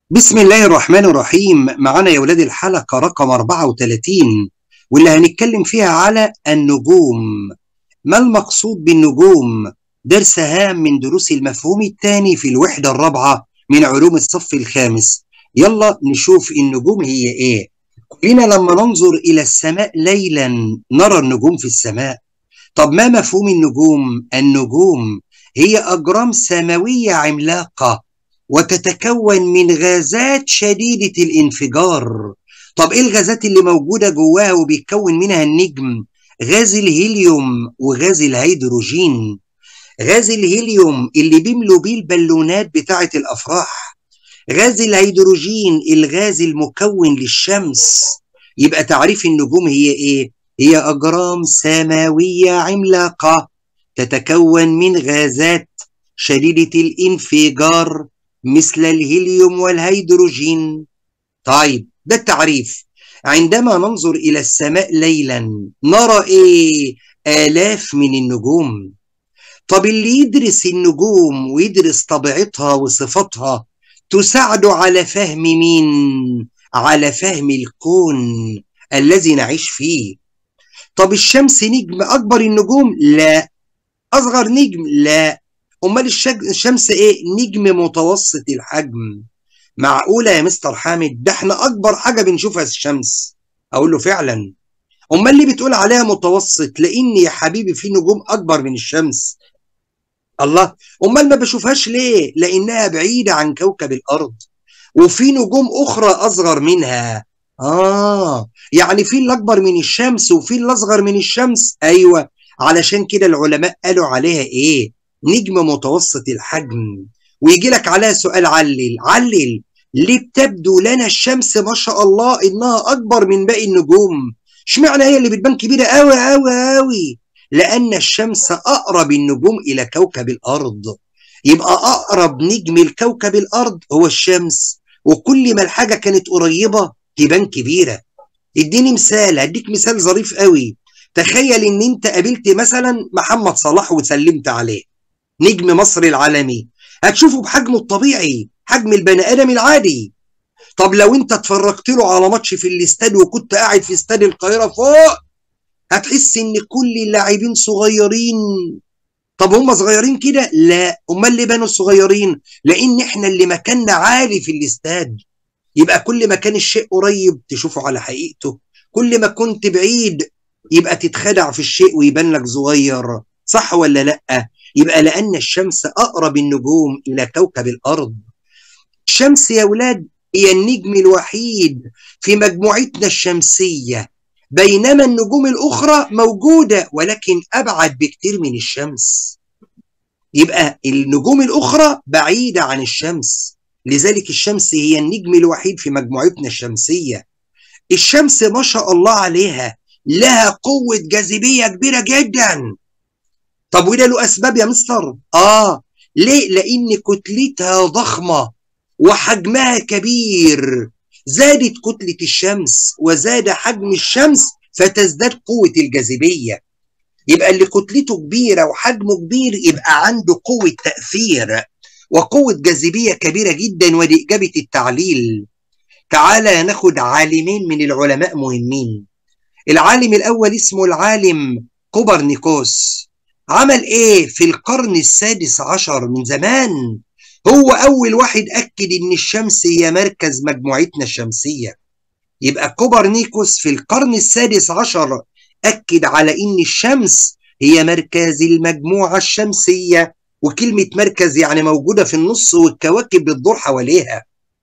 بسم الله الرحمن الرحيم معانا يا ولاد الحلقة رقم 34 واللي هنتكلم فيها على النجوم ما المقصود بالنجوم درس هام من دروس المفهوم الثاني في الوحدة الرابعة من علوم الصف الخامس يلا نشوف النجوم هي ايه كلنا لما ننظر إلى السماء ليلا نرى النجوم في السماء طب ما مفهوم النجوم النجوم هي أجرام سماوية عملاقة وتتكون من غازات شديدة الانفجار طب ايه الغازات اللي موجودة جواها وبيتكون منها النجم غاز الهيليوم وغاز الهيدروجين غاز الهيليوم اللي بيملوا بيه البالونات بتاعة الأفراح غاز الهيدروجين الغاز المكون للشمس يبقى تعريف النجوم هي ايه هي أجرام سماوية عملاقة تتكون من غازات شديدة الانفجار مثل الهيليوم والهيدروجين طيب ده التعريف عندما ننظر إلى السماء ليلا نرى إيه آلاف من النجوم طب اللي يدرس النجوم ويدرس طبيعتها وصفاتها تساعده على فهم مين على فهم الكون الذي نعيش فيه طب الشمس نجم أكبر النجوم لا أصغر نجم لا امال الشمس ايه نجم متوسط الحجم معقوله يا مستر حامد ده احنا اكبر حاجه بنشوفها الشمس اقول له فعلا امال اللي بتقول عليها متوسط لان يا حبيبي في نجوم اكبر من الشمس الله امال ما بشوفهاش ليه لانها بعيده عن كوكب الارض وفي نجوم اخرى اصغر منها اه يعني في اللي اكبر من الشمس وفي اللي اصغر من الشمس ايوه علشان كده العلماء قالوا عليها ايه نجم متوسط الحجم ويجي لك عليها سؤال علل علل ليه بتبدو لنا الشمس ما شاء الله انها اكبر من باقي النجوم اشمعنى هي اللي بتبان كبيره قوي قوي قوي لان الشمس اقرب النجوم الى كوكب الارض يبقى اقرب نجم لكوكب الارض هو الشمس وكل ما الحاجه كانت قريبه تبان كبيره اديني مثال هديك مثال ظريف قوي تخيل ان انت قابلت مثلا محمد صلاح وسلمت عليه نجم مصر العالمي هتشوفه بحجمه الطبيعي حجم البني ادم العادي طب لو انت اتفرجت له على ماتش في الاستاد وكنت قاعد في استاد القاهره فوق هتحس ان كل اللاعبين صغيرين طب هم صغيرين كده لا امال اللي بانوا صغيرين لان احنا اللي مكاننا عالي في الاستاد يبقى كل ما كان الشيء قريب تشوفه على حقيقته كل ما كنت بعيد يبقى تتخدع في الشيء ويبان لك صغير صح ولا لا يبقى لأن الشمس أقرب النجوم إلى كوكب الأرض الشمس يا ولاد هي النجم الوحيد في مجموعتنا الشمسية بينما النجوم الأخرى موجودة ولكن أبعد بكتير من الشمس يبقى النجوم الأخرى بعيدة عن الشمس لذلك الشمس هي النجم الوحيد في مجموعتنا الشمسية الشمس ما شاء الله عليها لها قوة جاذبية كبيرة جدا طب وده له اسباب يا مستر اه ليه لان كتلتها ضخمه وحجمها كبير زادت كتله الشمس وزاد حجم الشمس فتزداد قوه الجاذبيه يبقى اللي كتلته كبيره وحجمه كبير يبقى عنده قوه تاثير وقوه جاذبيه كبيره جدا ودي اجابه التعليل تعالى ناخد عالمين من العلماء مهمين العالم الاول اسمه العالم كوبرنيكوس عمل ايه في القرن السادس عشر من زمان هو اول واحد اكد ان الشمس هي مركز مجموعتنا الشمسية يبقى كوبرنيكوس في القرن السادس عشر اكد على ان الشمس هي مركز المجموعة الشمسية وكلمة مركز يعني موجودة في النص والكواكب بتدور حواليها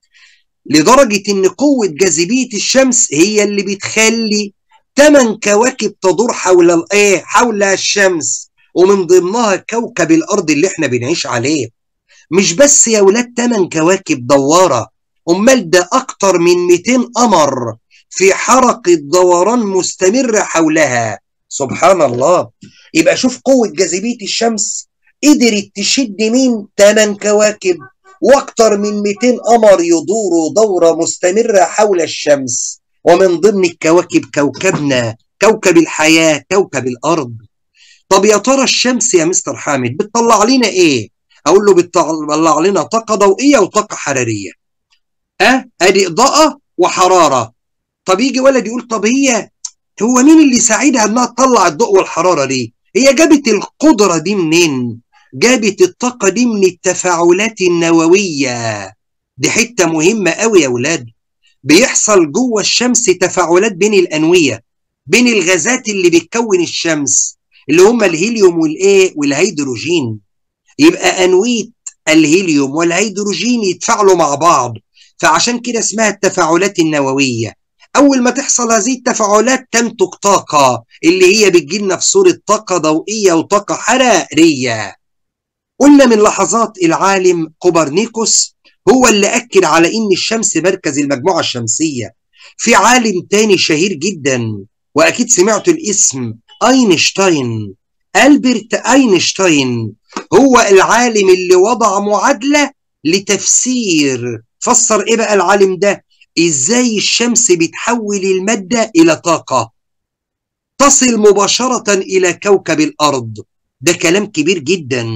لدرجة ان قوة جاذبية الشمس هي اللي بتخلي ثمان كواكب تدور حول الايه حول الشمس ومن ضمنها كوكب الارض اللي احنا بنعيش عليه مش بس يا ولاد 8 كواكب دواره امال ده اكتر من 200 قمر في حركه دوران مستمره حولها سبحان الله يبقى شوف قوه جاذبيه الشمس قدرت تشد مين 8 كواكب واكتر من 200 قمر يدوروا دوره مستمره حول الشمس ومن ضمن الكواكب كوكبنا كوكب الحياه كوكب الارض طب يا ترى الشمس يا مستر حامد بتطلع لنا ايه اقول له بتطلع لنا طاقه ضوئيه وطاقه حراريه أه أدي إضاءة وحرارة طب يجي ولد يقول طب هي هو مين اللي يساعدها إنها تطلع الضوء والحرارة دي هي جابت القدرة دي منين جابت الطاقة دي من التفاعلات النووية دي حتة مهمة قوي يا ولاد بيحصل جوه الشمس تفاعلات بين الأنوية بين الغازات اللي بتكون الشمس اللي هم الهيليوم والايه والهيدروجين يبقى أنوية الهيليوم والهيدروجين يتفاعلوا مع بعض فعشان كده اسمها التفاعلات النووية أول ما تحصل هذه التفاعلات تنتج طاقة اللي هي بتجيلنا في صورة طاقة ضوئية وطاقة حرارية قلنا من لحظات العالم كوبرنيكوس هو اللي أكد على إن الشمس مركز المجموعة الشمسية في عالم تاني شهير جدا وأكيد سمعتوا الاسم أينشتاين ألبرت أينشتاين هو العالم اللي وضع معادلة لتفسير فسر إيه بقى العالم ده إزاي الشمس بتحول المادة إلى طاقة تصل مباشرة إلى كوكب الأرض ده كلام كبير جدا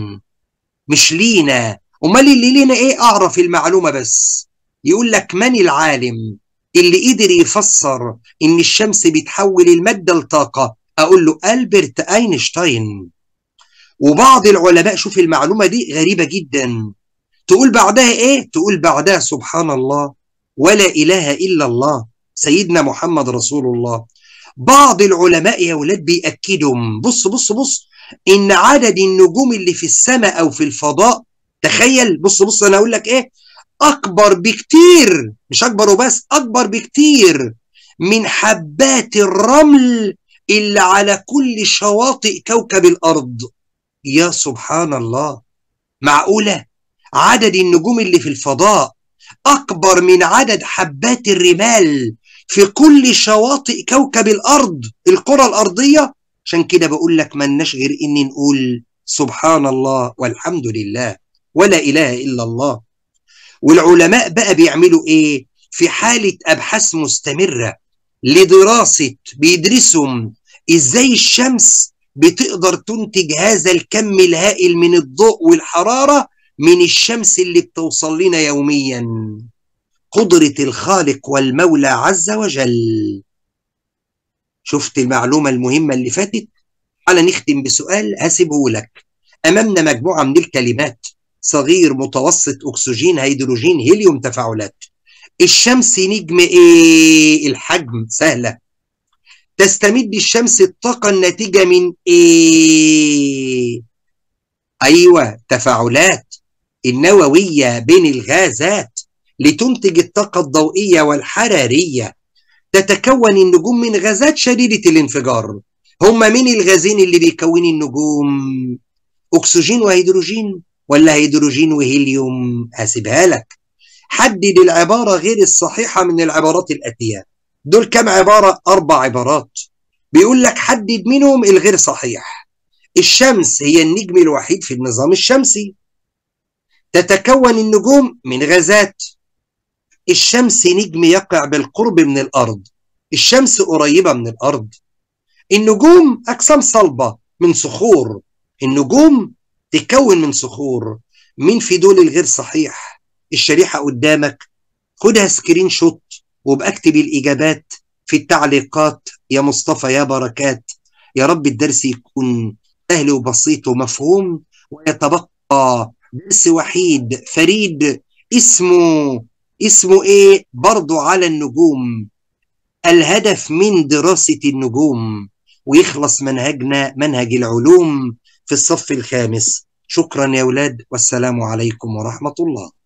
مش لينا امال اللي لينا ايه اعرف المعلومه بس يقول لك من العالم اللي قدر يفسر ان الشمس بتحول الماده لطاقه اقول له البرت اينشتاين وبعض العلماء شوف المعلومه دي غريبه جدا تقول بعدها ايه تقول بعدها سبحان الله ولا اله الا الله سيدنا محمد رسول الله بعض العلماء يا ولاد بيأكدوا بص بص بص ان عدد النجوم اللي في السماء او في الفضاء تخيل بص بص انا اقول لك ايه اكبر بكتير مش اكبر وبس اكبر بكتير من حبات الرمل اللي على كل شواطئ كوكب الارض يا سبحان الله معقوله عدد النجوم اللي في الفضاء اكبر من عدد حبات الرمال في كل شواطئ كوكب الارض الكره الارضيه عشان كده بقول لك ملناش غير اني نقول سبحان الله والحمد لله ولا اله الا الله والعلماء بقى بيعملوا ايه في حاله ابحاث مستمره لدراسه بيدرسوا ازاي الشمس بتقدر تنتج هذا الكم الهائل من الضوء والحراره من الشمس اللي بتوصل لنا يوميا قدره الخالق والمولى عز وجل شفت المعلومة المهمة اللي فاتت على نختم بسؤال هسيبه لك أمامنا مجموعة من الكلمات صغير متوسط أكسجين هيدروجين هيليوم تفاعلات الشمس نجم إيه الحجم سهلة تستمد الشمس الطاقة الناتجة من إيه أيوة تفاعلات النووية بين الغازات لتنتج الطاقة الضوئية والحرارية تتكون النجوم من غازات شديدة الانفجار هما مين الغازين اللي بيكون النجوم أكسجين وهيدروجين ولا هيدروجين وهيليوم هسيبها لك حدد العبارة غير الصحيحة من العبارات الآتية دول كم عبارة أربع عبارات بيقول لك حدد منهم الغير صحيح الشمس هي النجم الوحيد في النظام الشمسي تتكون النجوم من غازات الشمس نجم يقع بالقرب من الأرض الشمس قريبة من الأرض النجوم أجسام صلبة من صخور النجوم تتكون من صخور مين في دول الغير صحيح الشريحة قدامك خدها سكرين شوت وبأكتب الإجابات في التعليقات يا مصطفى يا بركات يا رب الدرس يكون سهل وبسيط ومفهوم ويتبقى درس وحيد فريد اسمه اسمه ايه برضو على النجوم الهدف من دراسة النجوم ويخلص منهجنا منهج العلوم في الصف الخامس شكرا يا أولاد والسلام عليكم ورحمة الله